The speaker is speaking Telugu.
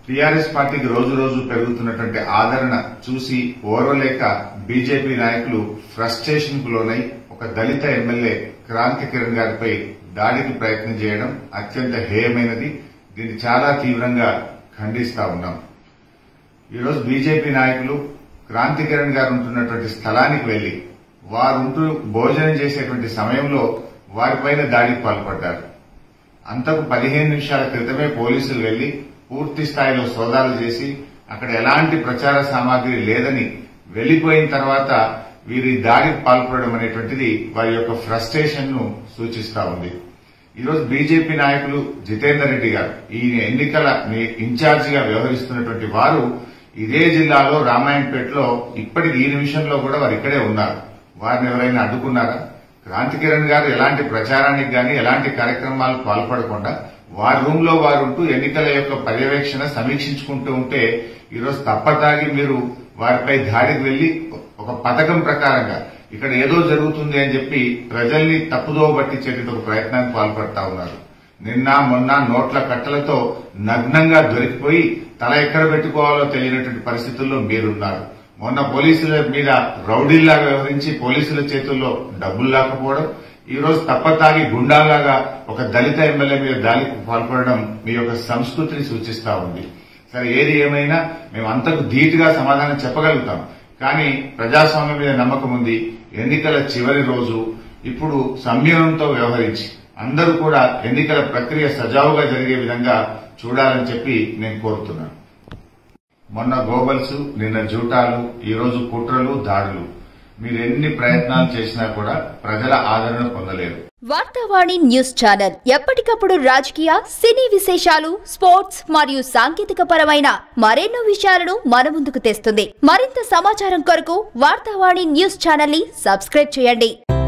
టీఆర్ఎస్ పార్టీకి రోజు రోజు పెరుగుతున్నటువంటి ఆదరణ చూసి ఓర్వలేక బీజేపీ నాయకులు ఫ్రస్ట్రేషన్ కు లోనై ఒక దళిత ఎమ్మెల్యే క్రాంతి కిరణ్ గారిపై దాడికి ప్రయత్నం చేయడం అత్యంత హేయమైనది దీన్ని చాలా తీవ్రంగా ఖండిస్తా ఉన్నాం ఈరోజు బీజేపీ నాయకులు క్రాంతి కిరణ్ గారు ఉంటున్నటువంటి స్థలానికి వెళ్లి వారు ఉంటూ భోజనం చేసేటువంటి సమయంలో వారిపైన దాడికి పాల్పడ్డారు అంతకు పదిహేను నిమిషాల క్రితమే పోలీసులు వెళ్లి పూర్తి స్థాయిలో సోదాలు చేసి అక్కడ ఎలాంటి ప్రచార సామాగ్రి లేదని వెళ్లిపోయిన తర్వాత వీరి దాడికి పాల్పడడం అనేటువంటిది వారి యొక్క ఫ్రస్ట్రేషన్ ను సూచిస్తా ఉంది ఈరోజు బీజేపీ నాయకులు జితేందర్ రెడ్డి గారు ఈ ఎన్నికల ఇన్ఛార్జిగా వ్యవహరిస్తున్నటువంటి వారు ఇదే జిల్లాలో రామాయణపేటలో ఇప్పటికి ఈ నిమిషంలో కూడా వారు ఇక్కడే ఉన్నారు వారిని ఎవరైనా అడ్డుకున్నారా క్రాంతి కిరణ్ గారు ఎలాంటి ప్రచారానికి గాని ఎలాంటి కార్యక్రమాలు పాల్పడకుండా వారి రూమ్ లో వారు ఉంటూ ఎన్నికల యొక్క పర్యవేక్షణ సమీక్షించుకుంటూ ఉంటే ఈరోజు తప్పతాగి మీరు వారిపై దాడికి వెళ్లి ఒక పథకం ప్రకారంగా ఇక్కడ ఏదో జరుగుతుంది అని చెప్పి ప్రజల్ని తప్పుదోవ పట్టించేటువంటి ఒక ప్రయత్నానికి పాల్పడతా ఉన్నారు నిన్న మొన్న నోట్ల కట్టలతో నగ్నంగా దొరికిపోయి తల ఎక్కడ పెట్టుకోవాలో తెలియనటువంటి పరిస్థితుల్లో మీరున్నారు మొన్న పోలీసుల మీద రౌడీల్లాగా వ్యవహరించి పోలీసుల చేతుల్లో డబ్బులు లేకపోవడం ఈ రోజు తప్పతాగి గుండాలాగా ఒక దళిత ఎమ్మెల్యే మీద దాడికి పాల్పడడం మీ యొక్క సంస్కృతిని సూచిస్తా ఉంది సరే ఏది ఏమైనా మేము అంతకు ధీటుగా సమాధానం చెప్పగలుగుతాం కానీ ప్రజాస్వామ్యం మీద నమ్మకం ఉంది ఎన్నికల చివరి రోజు ఇప్పుడు సంయమనంతో వ్యవహరించి అందరూ కూడా ఎన్నికల ప్రక్రియ సజావుగా జరిగే విధంగా చూడాలని చెప్పి నేను కోరుతున్నాను మొన్న గోబల్స్ నిన్న జూటాలు ఈ రోజు కుట్రలు దాడులు మీరు ఎన్ని ప్రయత్నాలు చేసినా కూడా ప్రజల ఆదరణ పొందలేరు వార్తావాణి న్యూస్ ఛానల్ ఎప్పటికప్పుడు రాజకీయ సినీ విశేషాలు స్పోర్ట్స్ మరియు సాంకేతిక పరమైన మరెన్నో విషయాలను మన ముందుకు తెస్తుంది మరింత సమాచారం కొరకు వార్తావాణి న్యూస్ ఛానల్ ని సబ్స్క్రైబ్ చేయండి